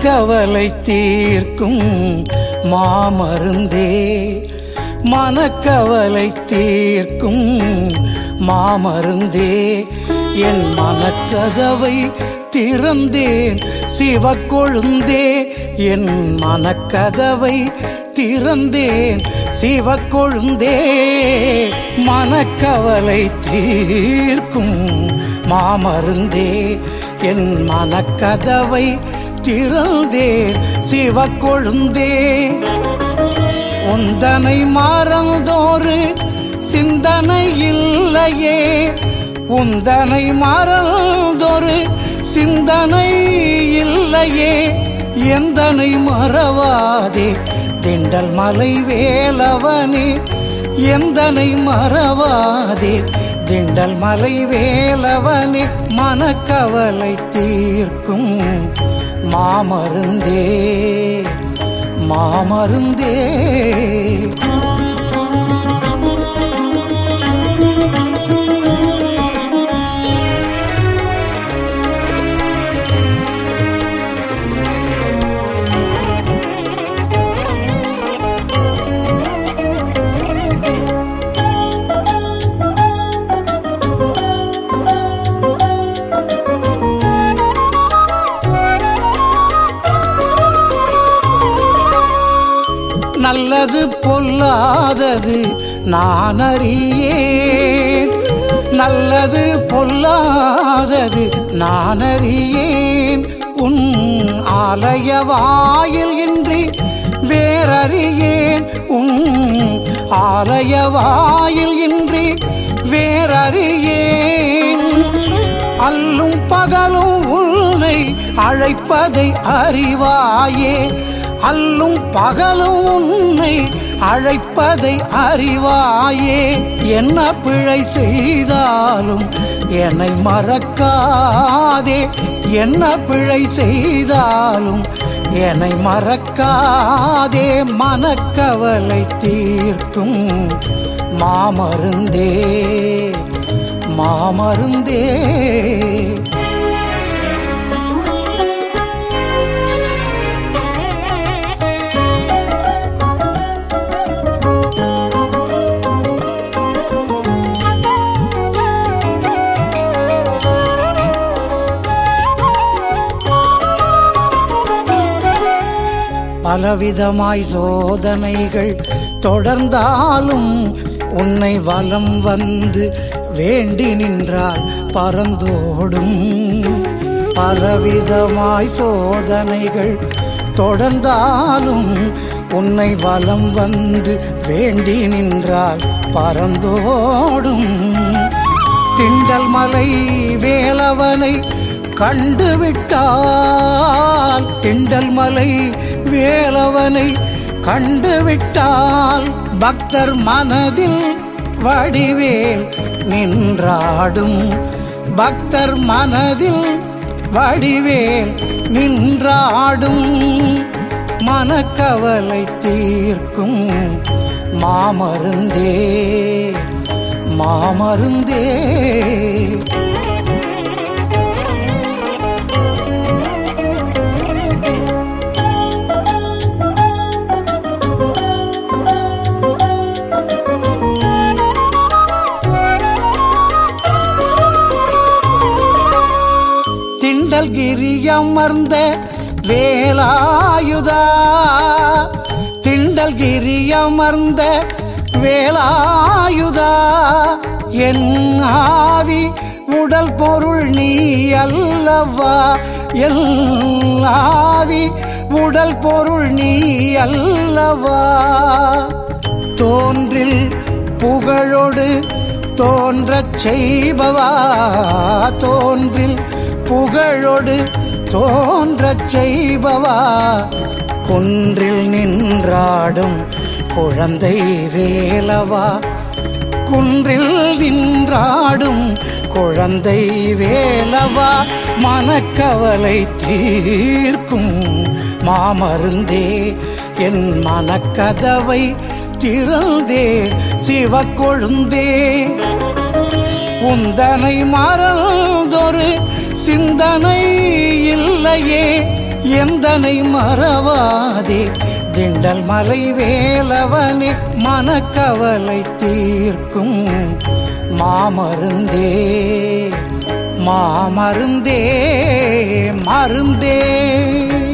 மனக்கவலை தீர்க்கும் மாமருந்தே மனக்கவலை தீர்க்கும் மாமருந்தே என் மனக்கதவை திறந்தேன் சிவக்கொழுந்தே என் மனக்கதவை திறந்தேன் சிவக்கொழுந்தே மனக்கவலை தீர்க்கும் மாமருந்தே என் மனக்கதவை திறந்தேன் சிவக்கொழுந்தே உந்தனை மறந்தோரு சிந்தனை இல்லையே உந்தனை மறந்தொரு சிந்தனை இல்லையே எந்தனை மறவாதே திண்டல் மலை வேலவனே எந்தனை மறவாதே திண்டல் மலை வேலவனே மனக்கவலை தீர்க்கும் மாமருந்தே மாமருந்தே நல்லது பொல்லாதது நான் அறியேன் நல்லது பொல்லாதது நான் அறியேன் உன் ஆலய வாயில் இன்றி வேறறியேன் உன் ஆலய வாயில் இன்றி வேறறியேன் அல்லும் பகலும் உன்னை அழைப்பதை அறிவாயே அல்லும் பகலும் உன்னை அழைப்பதை அறிவாயே என்ன பிழை செய்தாலும் என்னை மறக்காதே என்ன பிழை செய்தாலும் என்னை மறக்காதே மனக்கவலை தீர்க்கும் மாமருந்தே மாமருந்தே பலவிதமாய் சோதனைகள் தொடர்ந்தாலும் உன்னை வலம் வந்து வேண்டி நின்றால் பறந்தோடும் பலவிதமாய் சோதனைகள் தொடர்ந்தாலும் உன்னை வலம் வந்து வேண்டி நின்றால் பறந்தோடும் திண்டல் மலை வேலவனை கண்டுவிட்டால் திண்டல் மலை வேலவனை கண்டுவிட்டால் பக்தர் மனதில் வடிவேல் நின்றாடும் பக்தர் மனதில் வடிவேல் நின்றாடும் மனக்கவலை தீர்க்கும் மாமருந்தே மாமருந்தே திண்டல் கிரியமர்ந்த வேலாயுதா திண்டல் கிரியமர்ந்த வேலாயுதா என் ஆவி உடல் பொருள் நீ அல்லவா என் ஆவி உடல் பொருள் நீ அல்லவா தோன்றில் புகழோடு தோன்றச் செய்பவா தோன்றில் புகழோடு தோன்றச் செய்பவா குன்றில் நின்றாடும் குழந்தை வேலவா குன்றில் நின்றாடும் குழந்தை வேலவா மனக்கவலை தீர்க்கும் மாமருந்தே என் மனக்கதவை திறந்தே சிவக்கொழுந்தே உந்தனை மறந்தொரு சிந்தனை இல்லையே எந்தனை மறவாதே திண்டல் மலை வேலவனே மனக்கவலை தீர்க்கும் மாமருந்தே மாமருந்தே மருந்தே